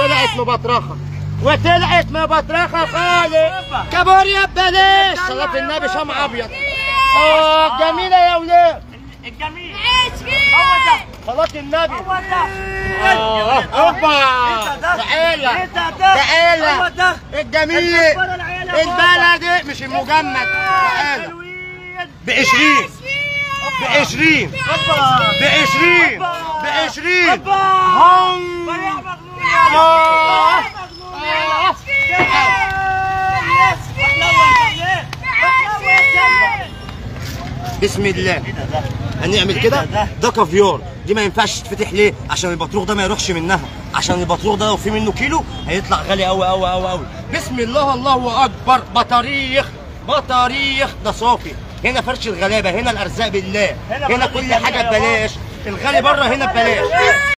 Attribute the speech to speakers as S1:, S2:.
S1: وطلعت مبطرخه وطلعت مبطرخه خالص كابوريا ببلاش صلاة النبي شمع ابيض اه جميله يا ولاد
S2: الجميل
S3: عشقي
S2: هو ده
S1: صلاة النبي
S2: هو ده
S1: اه اوبا تعالى
S2: انت ده هو
S1: تعالى
S2: ده
S1: الجميل
S2: الكبارة العيال يا بابا.
S1: البلدي مش المجمد تعالى
S2: حلوين
S1: بعشرين بعشرين بعشرين بعشرين
S2: هوبا
S1: هم
S2: بيع مغلول
S1: آه.
S2: يا
S1: بسم الله هنعمل كده ده كافيار دي ما ينفعش تتفتح ليه عشان البطروخ ده ما يروحش منها عشان البطروخ ده لو في منه كيلو هيطلع غالي قوي قوي قوي قوي بسم الله الله اكبر بطاريخ بطاريخ ده صافي هنا فرش الغلابه هنا الارزاق بالله
S2: هنا
S1: هنا
S2: فرش
S1: كل
S2: الجميع
S1: حاجه
S2: يا بابا.
S1: ببلاش الغالي بره هنا ببلاش